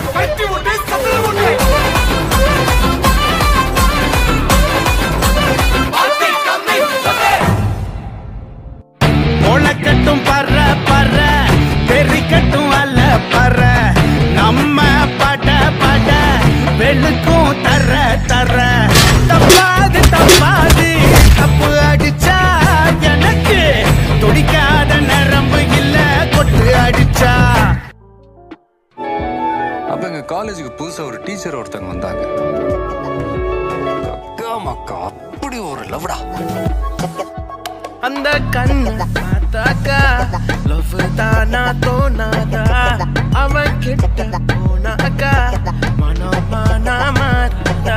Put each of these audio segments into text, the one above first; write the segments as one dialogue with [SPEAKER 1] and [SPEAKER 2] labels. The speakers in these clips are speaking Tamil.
[SPEAKER 1] கட்டி விட்டு சத்தம் விட்டு வார்த்தை கம்மி சொல்லு
[SPEAKER 2] முளைக்கட்டும் பற பற தெரிக்கட்டும் அல்ல பற நம்ம பட பட வெளுக்கும் தர தர தப்பாது தப்பாது தப்பு அடிச்சா எனக்கு துடிக்காத நரம்பு இல்ல கொட்டு அடிச்சா
[SPEAKER 3] அப்ப எங்க காலேஜுக்கு புதுசா ஒரு டீச்சர் ஒருத்தங்க வந்தாங்க அக்கா மக்கா அப்படி ஒரு லவ்டா
[SPEAKER 2] அந்த கண்ணு பார்த்தாக்கா லவ் தானா தோணாதா அவன் கிட்ட போனாக்கா மனமானா மாறாதா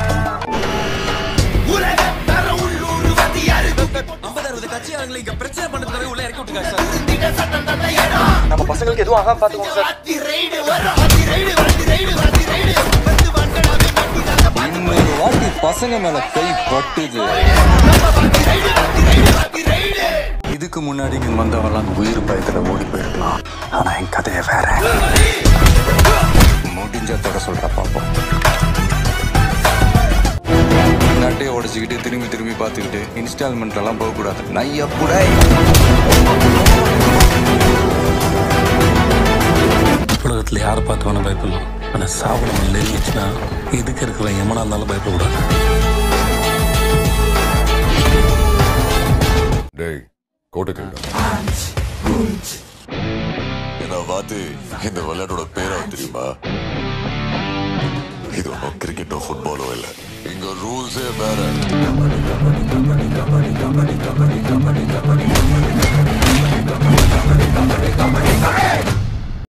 [SPEAKER 4] நம்ம பசங்களுக்கு எதுவும் ஆகாம பாத்துக்கோங்க சார்
[SPEAKER 3] இன்னொரு வாட்டி பசங்க மேல கை பட்டுது இதுக்கு முன்னாடி இங்க வந்தவெல்லாம் உயிர் பயத்துல ஓடி போயிருக்கலாம் ஆனா என் கதைய வேற முடிஞ்ச தட சொல்ற பாப்போம் நாட்டையே உடச்சிக்கிட்டு திரும்பி திரும்பி பார்த்துக்கிட்டு இன்ஸ்டால்மெண்ட் எல்லாம் போக கூடாது நைய புடை
[SPEAKER 5] உலகத்துல யாரை பார்த்து வேணா பயப்படலாம் ஆனா சாவு நம்ம நெருங்கிச்சுன்னா இதுக்கு இருக்கிற எமனா இருந்தாலும் பயப்படக்கூடாது
[SPEAKER 6] டேய் கோட்டை என்ன பார்த்து இந்த விளையாட்டோட பேரா தெரியுமா இது ஒன்றும் கிரிக்கெட்டோ ஃபுட்பாலோ இல்லை இங்க ரூல்ஸே வேற